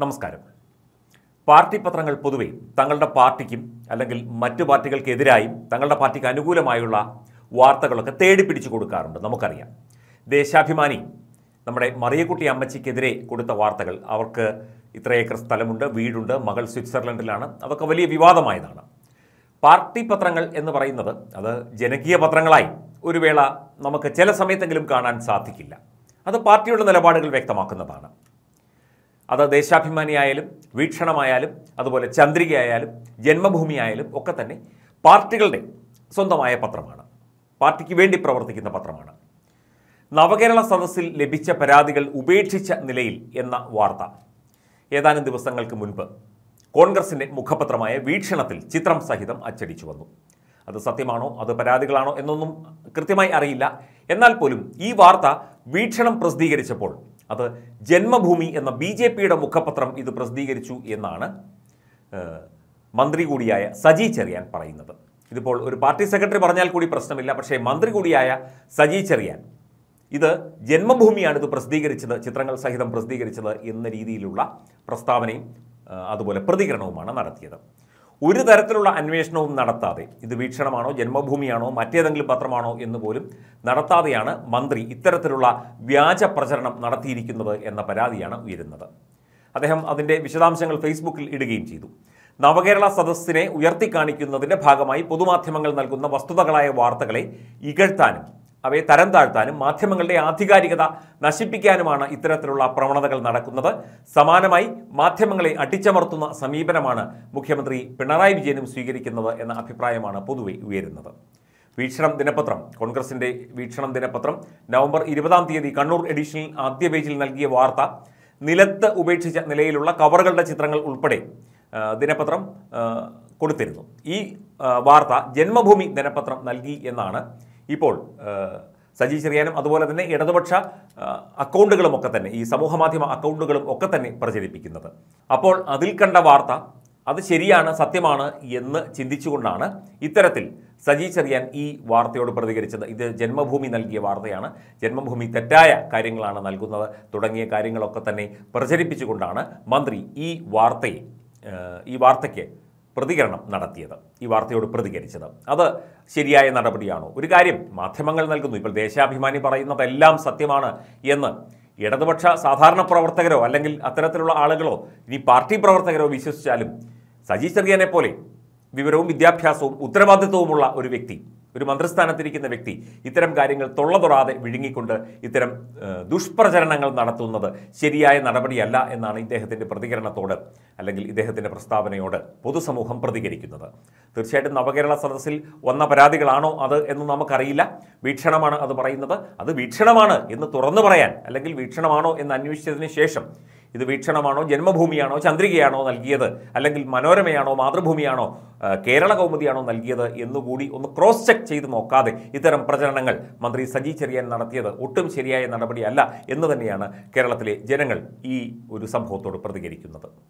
നമസ്കാരം പാർട്ടി പത്രങ്ങൾ പൊതുവെ തങ്ങളുടെ പാർട്ടിക്കും അല്ലെങ്കിൽ മറ്റു പാർട്ടികൾക്കെതിരായും തങ്ങളുടെ പാർട്ടിക്ക് അനുകൂലമായുള്ള വാർത്തകളൊക്കെ തേടി പിടിച്ചു കൊടുക്കാറുണ്ട് നമുക്കറിയാം ദേശാഭിമാനി നമ്മുടെ മറിയക്കുട്ടി അമ്മച്ചിക്കെതിരെ കൊടുത്ത വാർത്തകൾ അവർക്ക് ഇത്ര ഏക്കർ സ്ഥലമുണ്ട് വീടുണ്ട് മകൾ സ്വിറ്റ്സർലൻഡിലാണ് അതൊക്കെ വലിയ വിവാദമായതാണ് പാർട്ടി പത്രങ്ങൾ എന്ന് പറയുന്നത് അത് ജനകീയ പത്രങ്ങളായി ഒരു വേള നമുക്ക് ചില സമയത്തെങ്കിലും കാണാൻ സാധിക്കില്ല അത് പാർട്ടിയുടെ നിലപാടുകൾ വ്യക്തമാക്കുന്നതാണ് അത് ദേശാഭിമാനിയായാലും വീക്ഷണമായാലും അതുപോലെ ചന്ദ്രികയായാലും ജന്മഭൂമി ആയാലും ഒക്കെ തന്നെ പാർട്ടികളുടെ സ്വന്തമായ പത്രമാണ് പാർട്ടിക്ക് വേണ്ടി പ്രവർത്തിക്കുന്ന പത്രമാണ് നവകേരള സദസ്സിൽ ലഭിച്ച പരാതികൾ ഉപേക്ഷിച്ച നിലയിൽ എന്ന വാർത്ത ഏതാനും ദിവസങ്ങൾക്ക് മുൻപ് കോൺഗ്രസിൻ്റെ മുഖപത്രമായ വീക്ഷണത്തിൽ ചിത്രം സഹിതം അച്ചടിച്ചു വന്നു അത് സത്യമാണോ അത് പരാതികളാണോ എന്നൊന്നും കൃത്യമായി അറിയില്ല എന്നാൽ പോലും ഈ വാർത്ത വീക്ഷണം പ്രസിദ്ധീകരിച്ചപ്പോൾ അത് ജന്മഭൂമി എന്ന ബി ജെ പിയുടെ മുഖപത്രം ഇത് പ്രസിദ്ധീകരിച്ചു എന്നാണ് ഏഹ്, മന്ത്രി കൂടിയായ സജി ചെറിയാൻ പറയുന്നത് ഇതിപ്പോൾ ഒരു പാർട്ടി സെക്രട്ടറി പറഞ്ഞാൽ കൂടി പ്രശ്നമില്ല പക്ഷേ മന്ത്രി കൂടിയായ സജി ചെറിയാൻ ഇത് ജന്മഭൂമിയാണ് ഇത് പ്രസിദ്ധീകരിച്ചത് ചിത്രങ്ങൾ സഹിതം പ്രസിദ്ധീകരിച്ചത് എന്ന രീതിയിലുള്ള പ്രസ്താവനയും ആ, അതുപോലെ പ്രതികരണവുമാണ് നടത്തിയത് ഒരു തരത്തിലുള്ള അന്വേഷണവും നടത്താതെ ഇത് വീക്ഷണമാണോ ജന്മഭൂമിയാണോ മറ്റേതെങ്കിലും പത്രമാണോ എന്ന് പോലും നടത്താതെയാണ് മന്ത്രി ഇത്തരത്തിലുള്ള വ്യാജ പ്രചരണം നടത്തിയിരിക്കുന്നത് എന്ന പരാതിയാണ് ഉയരുന്നത് അദ്ദേഹം അതിൻ്റെ വിശദാംശങ്ങൾ ഫേസ്ബുക്കിൽ ഇടുകയും ചെയ്തു നവകേരള സദസ്സിനെ ഉയർത്തിക്കാണിക്കുന്നതിൻ്റെ ഭാഗമായി പൊതുമാധ്യമങ്ങൾ നൽകുന്ന വസ്തുതകളായ വാർത്തകളെ ഇകഴ്ത്താനും അവയെ തരം താഴ്ത്താനും മാധ്യമങ്ങളുടെ ആധികാരികത നശിപ്പിക്കാനുമാണ് ഇത്തരത്തിലുള്ള പ്രവണതകൾ നടക്കുന്നത് സമാനമായി മാധ്യമങ്ങളെ അടിച്ചമർത്തുന്ന സമീപനമാണ് മുഖ്യമന്ത്രി പിണറായി വിജയനും സ്വീകരിക്കുന്നത് എന്ന അഭിപ്രായമാണ് പൊതുവെ ഉയരുന്നത് വീക്ഷണം ദിനപത്രം കോൺഗ്രസിന്റെ വീക്ഷണം ദിനപത്രം നവംബർ ഇരുപതാം തീയതി കണ്ണൂർ എഡിഷനിൽ ആദ്യ പേജിൽ നൽകിയ വാർത്ത നിലത്ത് ഉപേക്ഷിച്ച നിലയിലുള്ള കവറുകളുടെ ചിത്രങ്ങൾ ഉൾപ്പെടെ ആ, ദിനപത്രം ആ, കൊടുത്തിരുന്നു ഈ ആ, വാർത്ത ജന്മഭൂമി ദിനപത്രം നൽകി എന്നാണ് ഇപ്പോൾ ആ, സജി ചെറിയാനും അതുപോലെ തന്നെ ഇടതുപക്ഷ ആ, അക്കൗണ്ടുകളും ഒക്കെ തന്നെ ഈ സമൂഹമാധ്യമ അക്കൗണ്ടുകളും ഒക്കെ തന്നെ പ്രചരിപ്പിക്കുന്നത് അപ്പോൾ അതിൽ കണ്ട വാർത്ത അത് ശരിയാണ് സത്യമാണ് എന്ന് ചിന്തിച്ചുകൊണ്ടാണ് ഇത്തരത്തിൽ സജി ചെറിയാൻ ഈ വാർത്തയോട് പ്രതികരിച്ചത് ഇത് ജന്മഭൂമി നൽകിയ വാർത്തയാണ് ജന്മഭൂമി തെറ്റായ കാര്യങ്ങളാണ് നൽകുന്നത് തുടങ്ങിയ കാര്യങ്ങളൊക്കെ തന്നെ പ്രചരിപ്പിച്ചുകൊണ്ടാണ് മന്ത്രി ഈ വാർത്തയെ ഏഹ്, ഈ വാർത്തയ്ക്ക് പ്രതികരണം നടത്തിയത് ഈ വാർത്തയോട് പ്രതികരിച്ചത് അത് ശരിയായ നടപടിയാണോ ഒരു കാര്യം മാധ്യമങ്ങൾ നൽകുന്നു ഇപ്പോൾ ദേശാഭിമാനി പറയുന്നതെല്ലാം സത്യമാണ് എന്ന് ഇടതുപക്ഷ സാധാരണ പ്രവർത്തകരോ അല്ലെങ്കിൽ അത്തരത്തിലുള്ള ആളുകളോ ഇനി പാർട്ടി പ്രവർത്തകരോ വിശ്വസിച്ചാലും സജി ചെറിയാനെ പോലെ വിവരവും വിദ്യാഭ്യാസവും ഉത്തരവാദിത്വവുമുള്ള ഒരു വ്യക്തി ഒരു മന്ത്രിസ്ഥാനത്തിരിക്കുന്ന വ്യക്തി ഇത്തരം കാര്യങ്ങൾ തൊള്ളതൊടാതെ വിഴുങ്ങിക്കൊണ്ട് ഇത്തരം ഏഹ്, ദുഷ്പ്രചരണങ്ങൾ നടത്തുന്നത് ശരിയായ നടപടിയല്ല എന്നാണ് ഇദ്ദേഹത്തിൻ്റെ പ്രതികരണത്തോട് അല്ലെങ്കിൽ ഇദ്ദേഹത്തിൻ്റെ പ്രസ്താവനയോട് പൊതുസമൂഹം പ്രതികരിക്കുന്നത് തീർച്ചയായിട്ടും നവകേരള സദസ്സിൽ വന്ന പരാതികളാണോ അത് എന്ന് നമുക്കറിയില്ല വീക്ഷണമാണ് അത് പറയുന്നത് അത് വീക്ഷണമാണ് എന്ന് തുറന്നു പറയാൻ അല്ലെങ്കിൽ വീക്ഷണമാണോ എന്ന് അന്വേഷിച്ചതിന് ശേഷം ഇത് വീക്ഷണമാണോ ജന്മഭൂമിയാണോ ചന്ദ്രികയാണോ നൽകിയത് അല്ലെങ്കിൽ മനോരമയാണോ മാതൃഭൂമിയാണോ ആ, കേരള കൗമുദിയാണോ നൽകിയത് എന്നുകൂടി ഒന്ന് ക്രോസ് ചെക്ക് ചെയ്ത് നോക്കാതെ ഇത്തരം പ്രചരണങ്ങൾ മന്ത്രി സജി ചെറിയാൻ നടത്തിയത് ഒട്ടും ശരിയായ നടപടിയല്ല എന്ന് തന്നെയാണ് കേരളത്തിലെ ജനങ്ങൾ ഈ ഒരു സംഭവത്തോട് പ്രതികരിക്കുന്നത്